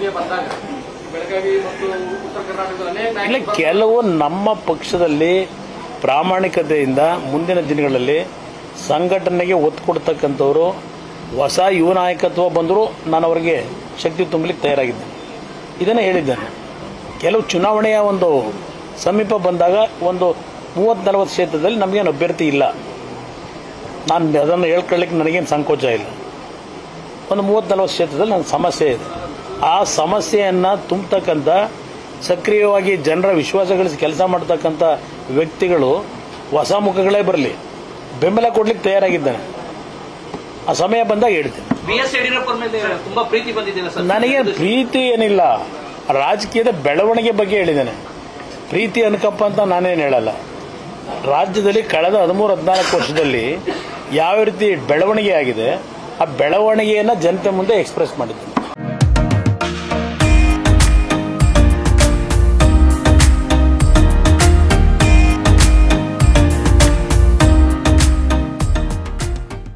ವಿಷಯ ಬಂದಾಗ ಬೆಳಗಾವಿ ಮತ್ತು ಉತ್ತರ ಕರ್ನಾಟಕದ ಅನೇಕ ಇಲ್ಲ ನಾಯಕರು ಕೆಲವು ನಮ್ಮ ಪಕ್ಷದಲ್ಲಿ ಪ್ರಾಮಾಣಿಕತೆಯಿಂದ ಮುಂದಿನ ದಿನಗಳಲ್ಲಿ ಸಂಘಟನೆಗೆ ಒತ್ತು ಕೊಡ್ತಕ್ಕಂಥವ್ರು ಹೊಸ ಯುವ ನಾಯಕತ್ವ ಬಂದರೂ ನಾನು ಅವರಿಗೆ ಶಕ್ತಿ ತುಂಬಲಿಕ್ಕೆ ತಯಾರಾಗಿದ್ದೇನೆ ಇದನ್ನು ಹೇಳಿದ್ದೇನೆ ಕೆಲವು ಚುನಾವಣೆಯ ಒಂದು ಸಮೀಪ ಬಂದಾಗ ಒಂದು ಮೂವತ್ತು ನಲವತ್ತು ಕ್ಷೇತ್ರದಲ್ಲಿ ನಮಗೇನು ಅಭ್ಯರ್ಥಿ ಇಲ್ಲ ನಾನು ಅದನ್ನು ಹೇಳ್ಕೊಳ್ಳಿಕ್ಕೆ ನನಗೇನು ಸಂಕೋಚ ಇಲ್ಲ ಒಂದು ಮೂವತ್ತು ನಲವತ್ತು ಕ್ಷೇತ್ರದಲ್ಲಿ ನನ್ನ ಸಮಸ್ಯೆ ಇದೆ ಆ ಸಮಸ್ಯೆಯನ್ನು ತುಂಬತಕ್ಕಂಥ ಸಕ್ರಿಯವಾಗಿ ಜನರ ವಿಶ್ವಾಸ ಗಳಿಸಿ ಕೆಲಸ ಮಾಡ್ತಕ್ಕಂಥ ವ್ಯಕ್ತಿಗಳು ಹೊಸ ಮುಖಗಳೇ ಬರಲಿ ಬೆಂಬಲ ಕೊಡ್ಲಿಕ್ಕೆ ತಯಾರಾಗಿದ್ದಾನೆ ಆ ಸಮಯ ಬಂದಾಗ ಹೇಳ್ತೀನಿ ಬಿ ಎಸ್ ಯಡಿಯೂರಪ್ಪರ ಮೇಲೆ ತುಂಬಾ ಪ್ರೀತಿ ಬಂದಿದ್ದೇನೆ ಸರ್ ನನಗೆ ಪ್ರೀತಿ ಏನಿಲ್ಲ ರಾಜಕೀಯದ ಬೆಳವಣಿಗೆ ಬಗ್ಗೆ ಹೇಳಿದ್ದೇನೆ ಪ್ರೀತಿ ಅನ್ಕಪ್ಪ ಅಂತ ನಾನೇನು ಹೇಳಲ್ಲ ರಾಜ್ಯದಲ್ಲಿ ಕಳೆದ ಹದಿಮೂರು ಹದಿನಾಲ್ಕು ವರ್ಷದಲ್ಲಿ ಯಾವ ರೀತಿ ಬೆಳವಣಿಗೆ ಆಗಿದೆ ಆ ಬೆಳವಣಿಗೆಯನ್ನು ಜನತೆ ಮುಂದೆ ಎಕ್ಸ್ಪ್ರೆಸ್ ಮಾಡಿದ್ದೇನೆ